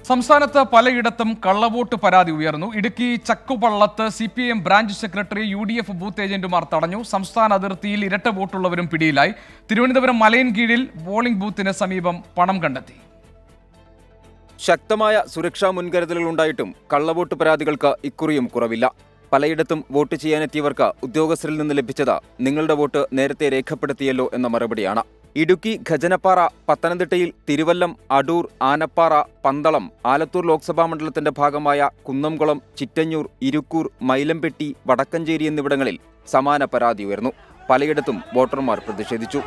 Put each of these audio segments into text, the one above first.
സംസ്ഥാനത്ത് പലയിടത്തും കള്ളവോട്ട് പരാതി ഉയർന്നു ഇടുക്കി ചക്കുപള്ളത്ത് C P M branch secretary U D F booth ഏജന്റുമാർ തടഞ്ഞു സംസ്ഥാന അതിർത്തിയിൽ ഇരട്ട വോട്ടുള്ളവരും പിടിയിലായി തിരുവനന്തപുരം മലയൻകീഴിൽ പോളിംഗ് ബൂത്തിന് സമീപം പണം കണ്ടെത്തി ശക്തമായ സുരക്ഷാ മുൻകരുതലുകൾ ഉണ്ടായിട്ടും കള്ളവോട്ട് പരാതികൾക്ക് ഇക്കുറിയും കുറവില്ല പലയിടത്തും വോട്ട് ചെയ്യാനെത്തിയവർക്ക് ഉദ്യോഗസ്ഥരിൽ നിന്ന് ലഭിച്ചത് നിങ്ങളുടെ വോട്ട് നേരത്തെ രേഖപ്പെടുത്തിയല്ലോ എന്ന മറുപടിയാണ് ഇടുക്കി ഖജനപ്പാറ പത്തനംതിട്ടയിൽ തിരുവല്ലം അടൂർ ആനപ്പാറ പന്തളം ആലത്തൂർ ലോക്സഭാ മണ്ഡലത്തിന്റെ ഭാഗമായ കുന്നംകുളം ചിറ്റഞ്ഞൂർ ഇരുക്കൂർ മൈലംപെട്ടി വടക്കഞ്ചേരി എന്നിവിടങ്ങളിൽ സമാന പരാതി ഉയർന്നു പലയിടത്തും വോട്ടർമാർ പ്രതിഷേധിച്ചു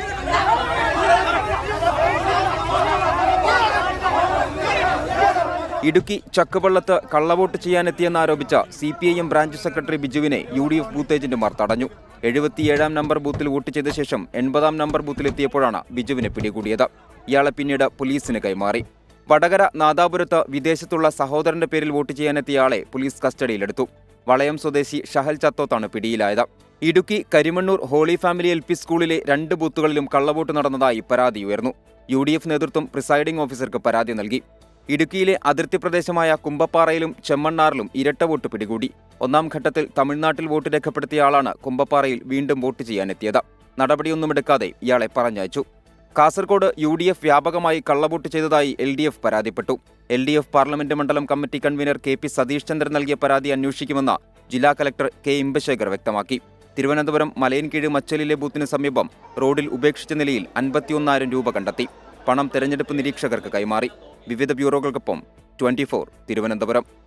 ഇടുക്കി ചക്കുപള്ളത്ത് കള്ളവോട്ട് ചെയ്യാനെത്തിയെന്നാരോപിച്ച C P I M branch secretary ബിജുവിനെ യു ഡി എഫ് ബൂത്ത് ഏജന്റുമാർ തടഞ്ഞു എഴുപത്തിയേഴാം നമ്പർ ബൂത്തിൽ വോട്ട് ചെയ്ത ശേഷം എൺപതാം നമ്പർ ബൂത്തിലെത്തിയപ്പോഴാണ് ബിജുവിനെ പിടികൂടിയത് ഇയാളെ പിന്നീട് പോലീസിന് കൈമാറി വടകര നാദാപുരത്ത് വിദേശത്തുള്ള സഹോദരന്റെ പേരിൽ വോട്ട് ചെയ്യാനെത്തിയ ആളെ പോലീസ് കസ്റ്റഡിയിലെടുത്തു വളയം സ്വദേശി ഷഹൽ ചത്തോത്താണ് പിടിയിലായത് Idukki Karimannoor holy family L P സ്കൂളിലെ രണ്ട് ബൂത്തുകളിലും കള്ളവോട്ട് നടന്നതായി പരാതി ഉയർന്നു യു ഡി എഫ് നേതൃത്വം പ്രിസൈഡിംഗ് ഓഫീസർക്ക് പരാതി നൽകി ഇടുക്കിയിലെ അതിർത്തി പ്രദേശമായ കുമ്പപ്പാറയിലും ചെമ്മണ്ണാറിലും ഇരട്ട വോട്ട് പിടികൂടി ഒന്നാം ഘട്ടത്തിൽ തമിഴ്നാട്ടിൽ വോട്ട് രേഖപ്പെടുത്തിയ ആളാണ് കുമ്പപ്പാറയിൽ വീണ്ടും വോട്ട് ചെയ്യാനെത്തിയത് നടപടിയൊന്നുമെടുക്കാതെ ഇയാളെ പറഞ്ഞയച്ചു കാസർഗോഡ് യു ഡി എഫ് വ്യാപകമായി കള്ളവോട്ട് ചെയ്തതായി എൽ ഡി എഫ് പരാതിപ്പെട്ടു എൽ ഡി എഫ് പാർലമെന്റ് മണ്ഡലം committee convener K P Satheesh Chandran നൽകിയ പരാതി അന്വേഷിക്കുമെന്ന് ജില്ലാ കലക്ടർ കെ ഇമ്പശേഖർ വ്യക്തമാക്കി തിരുവനന്തപുരം മലയൻകീഴ് മച്ചലിലെ ബൂത്തിന് സമീപം റോഡിൽ ഉപേക്ഷിച്ച നിലയിൽ അൻപത്തിയൊന്നായിരം രൂപ കണ്ടെത്തി പണം തെരഞ്ഞെടുപ്പ് നിരീക്ഷകർക്ക് കൈമാറി വിവിധ ബ്യൂറോകൾക്കൊപ്പം ട്വന്റി തിരുവനന്തപുരം